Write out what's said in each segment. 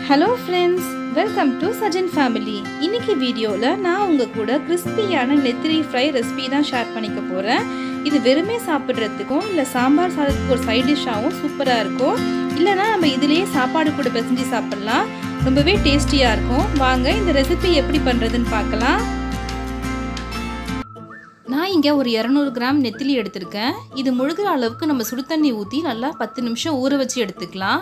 hello friends welcome to Sajan family இன்னைக்கு வீடியோவில் நான் உங்கள் கூட கிறிஸ்பியான நெத்திரி ஃப்ரை ரெசிபி தான் ஷேர் பண்ணிக்க போகிறேன் இது வெறுமே சாப்பிட்றதுக்கும் இல்லை சாம்பார் சாதத்துக்கு ஒரு சைட் டிஷ்ஷாகவும் சூப்பராக இருக்கும் இல்லைனா நம்ம இதுலேயே சாப்பாடு கூட பிசைஞ்சு சாப்பிட்லாம் ரொம்பவே டேஸ்டியாக இருக்கும் வாங்க இந்த ரெசிபி எப்படி பண்ணுறதுன்னு பார்க்கலாம் நான் இங்கே ஒரு இரநூறு கிராம் நெத்திலி எடுத்திருக்கேன் இது முழுகிற அளவுக்கு நம்ம சுடு தண்ணி ஊற்றி நல்லா பத்து நிமிஷம் ஊற வச்சு எடுத்துக்கலாம்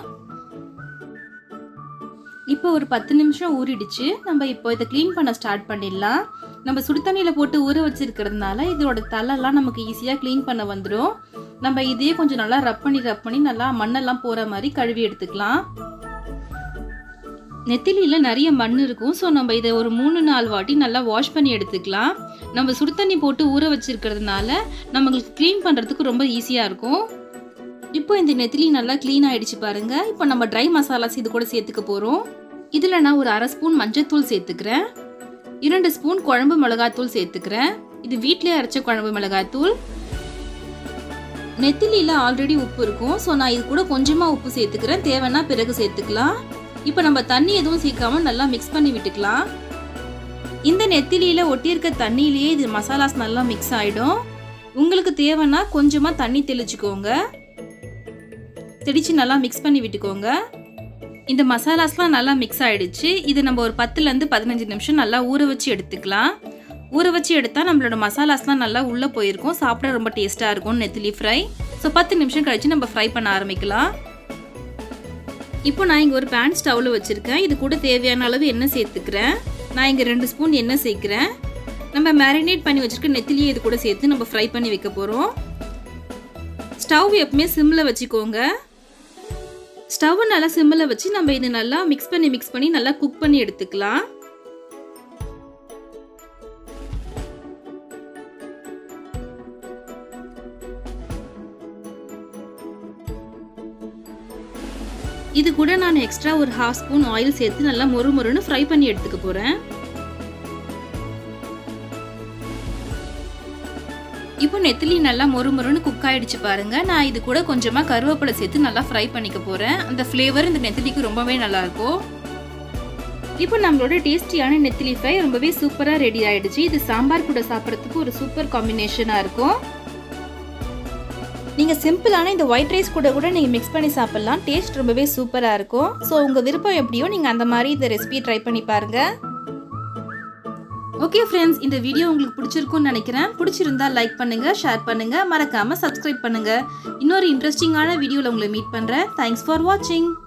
இப்போ ஒரு பத்து நிமிஷம் ஊறிடுச்சு நம்ம இப்போ இதை க்ளீன் பண்ண ஸ்டார்ட் பண்ணிடலாம் நம்ம சுடு தண்ணியில் போட்டு ஊற வச்சிருக்கிறதுனால இதோட தலைலாம் நமக்கு ஈஸியாக க்ளீன் பண்ண வந்துடும் நம்ம இதையே கொஞ்சம் நல்லா ரப் பண்ணி ரப் பண்ணி நல்லா மண்ணெல்லாம் போகிற மாதிரி கழுவி எடுத்துக்கலாம் நெத்திலியில் நிறைய மண் இருக்கும் ஸோ நம்ம இதை ஒரு மூணு நாலு வாட்டி நல்லா வாஷ் பண்ணி எடுத்துக்கலாம் நம்ம சுடு தண்ணி போட்டு ஊற வச்சிருக்கிறதுனால நம்மளுக்கு க்ளீன் பண்ணுறதுக்கு ரொம்ப ஈஸியாக இருக்கும் இப்போ இந்த நெத்திலி நல்லா க்ளீன் ஆயிடுச்சு பாருங்க இப்போ நம்ம ட்ரை மசாலாஸ் இது கூட சேர்த்துக்க போகிறோம் இதில் நான் ஒரு அரை ஸ்பூன் மஞ்சத்தூள் சேர்த்துக்கிறேன் இரண்டு ஸ்பூன் குழம்பு மிளகாத்தூள் சேர்த்துக்கிறேன் இது வீட்டிலே அரைச்ச குழம்பு மிளகாத்தூள் நெத்திலியில் ஆல்ரெடி உப்பு இருக்கும் ஸோ நான் இது கூட கொஞ்சமாக உப்பு சேர்த்துக்கிறேன் தேவைன்னா பிறகு சேர்த்துக்கலாம் இப்போ நம்ம தண்ணி எதுவும் சேர்க்காம நல்லா மிக்ஸ் பண்ணி விட்டுக்கலாம் இந்த நெத்திலியில் ஒட்டியிருக்க தண்ணியிலேயே இது மசாலாஸ் நல்லா மிக்ஸ் ஆகிடும் உங்களுக்கு தேவைன்னா கொஞ்சமாக தண்ணி தெளிச்சுக்கோங்க தெளித்து நல்லா மிக்ஸ் பண்ணி விட்டுக்கோங்க இந்த மசாலாஸ்லாம் நல்லா மிக்ஸ் ஆகிடுச்சு இது நம்ம ஒரு பத்துலேருந்து பதினஞ்சு நிமிஷம் நல்லா ஊற வச்சு எடுத்துக்கலாம் ஊற வச்சு எடுத்தால் நம்மளோட மசாலாஸ்லாம் நல்லா உள்ளே போயிருக்கும் சாப்பிட ரொம்ப டேஸ்ட்டாக இருக்கும் நெத்திலி ஃப்ரை ஸோ பத்து நிமிஷம் கழித்து நம்ம ஃப்ரை பண்ண ஆரம்பிக்கலாம் இப்போ நான் இங்கே ஒரு பேன் ஸ்டவ்வில் வச்சுருக்கேன் இது கூட தேவையான அளவு எண்ணெய் சேர்த்துக்கிறேன் நான் இங்கே ரெண்டு ஸ்பூன் எண்ணெய் சேர்க்குறேன் நம்ம மேரினேட் பண்ணி வச்சுருக்க நெத்திலியை இது கூட சேர்த்து நம்ம ஃப்ரை பண்ணி வைக்க போகிறோம் ஸ்டவ் எப்பவுமே சிம்மில் வச்சுக்கோங்க ஸ்டவ் நல்லா சிம்மில் வச்சு நம்ம இது நல்லா மிக்ஸ் பண்ணி மிக்ஸ் பண்ணி நல்லா குக் பண்ணி எடுத்துக்கலாம் இது கூட நான் எக்ஸ்ட்ரா ஒரு ஹாஃப் ஸ்பூன் ஆயில் சேர்த்து நல்லா மொறு மொறுன்னு ஃப்ரை பண்ணி எடுத்துக்க போகிறேன் இப்போ நெத்திலி நல்லா மொறு மொறுன்னு குக் ஆயிடுச்சு பாருங்க நான் இது கூட கொஞ்சமாக கருவேப்பிலை சேர்த்து நல்லா ஃப்ரை பண்ணிக்க போகிறேன் அந்த ஃப்ளேவர் இந்த நெத்திலிக்கு ரொம்பவே நல்லா இருக்கும் இப்போ நம்மளோட டேஸ்டியான நெத்திலி ஃப்ரை ரொம்பவே சூப்பராக ரெடி ஆயிடுச்சு இது சாம்பார் கூட சாப்பிட்றதுக்கு ஒரு சூப்பர் காம்பினேஷனாக இருக்கும் நீங்கள் சிம்பிளான இந்த ஒயிட் ரைஸ் கூட கூட நீங்கள் மிக்ஸ் பண்ணி சாப்பிட்லாம் டேஸ்ட் ரொம்பவே சூப்பராக இருக்கும் ஸோ உங்கள் விருப்பம் எப்படியோ நீங்கள் அந்த மாதிரி இந்த ரெசிபி ட்ரை பண்ணி பாருங்கள் ஓகே ஃப்ரெண்ட்ஸ் இந்த வீடியோ உங்களுக்கு பிடிச்சிருக்கும்னு நினைக்கிறேன் பிடிச்சிருந்தா லைக் பண்ணுங்க ஷேர் பண்ணுங்க மறக்காம சப்ஸ்கிரைப் பண்ணுங்க இன்னொரு இன்ட்ரெஸ்டிங்கான வீடியோவில் உங்களை மீட் பண்ணுறேன் தேங்க்ஸ் ஃபார் வாட்சிங்